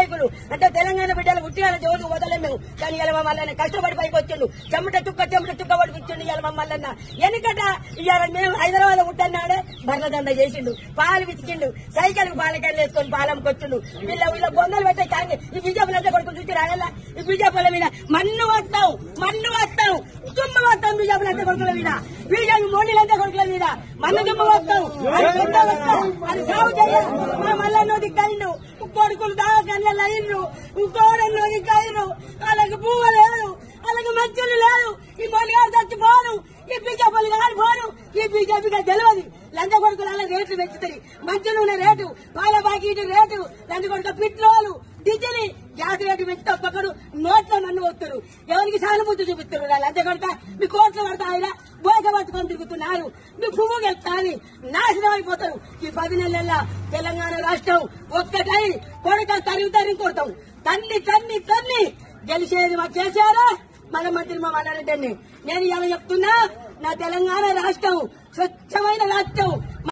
నాయకులు అంటే తెలంగాణ బిడ్డలు ఉట్టిన జోలు వదలే మేము కానీ ఇలా మమ్మల్ని కష్టపడి పైకి వచ్చిండు చెమట చుక్క చెమట చుక్క పడిపించిండు ఇవాళ మమ్మల్ని ఎందుకట ఇవాళ మేము హైదరాబాద్ ఉట్టన్నాడే భరణదండ చేసిండు పాలు పిసికిండు సైకిల్ పాలకాయలు వేసుకొని పాలంకొచ్చిండు వీళ్ళ వీళ్ళ బొందలు పెట్టే కాంగ్రెస్ ఈ బీజేపీ అంటే కొడుకు చూసి రాగల ఈ బీజేపీల మీద మన్ను వస్తాం మన్ను వస్తాం దుమ్ము వస్తాం బీజేపీ అంటే కొడుకుల మీద బీజేపీ మోడీలంటే కొడుకుల మీద మన్ను దుమ్ము వస్తాం అది పెద్ద వస్తాం అది సాగు చేయ మా మల్లన్నో దిక్కైండు కొడుకులు దాకా లైన్లు కోడళ్ళు దిక్కైండు వాళ్ళకి పువ్వు లేదు వాళ్ళకి మధ్యలు లేదు ఈ మోడీ గారు చచ్చిపోను ఈ బీజేపీ గారు పోను ఈ బీజేపీగా తెలియదు లంచ కొడుకుల రేట్లు పెంచుతాయి మంచి నూనె రేటు పాల బాకీటి రేటు లంచ కొడుకు పెట్రోలు డీజిల్ గ్యాస్ రేటు పెంచితే ఒక్కొక్కడు నోట్ల మన్ను వస్తారు ఎవరికి సానుభూతి చూపిస్తారు లంచ కొడుక మీ కోట్లు పడతాయిరా బోక పట్టుకొని తిరుగుతున్నారు మీ పువ్వు గెలుస్తాని నాశనం అయిపోతారు ఈ పది నెలల తెలంగాణ రాష్ట్రం ఒక్కటై కొడుక తరిగి తరిగి కొడతాం తన్ని తన్ని తన్ని గెలిచేది మా చేశారా మన మంత్రి మా మన్నారెడ్డి నేను ఇలా చెప్తున్నా నా తెలంగాణ రాష్ట్రం స్వచ్ఛమైన రాష్ట్రం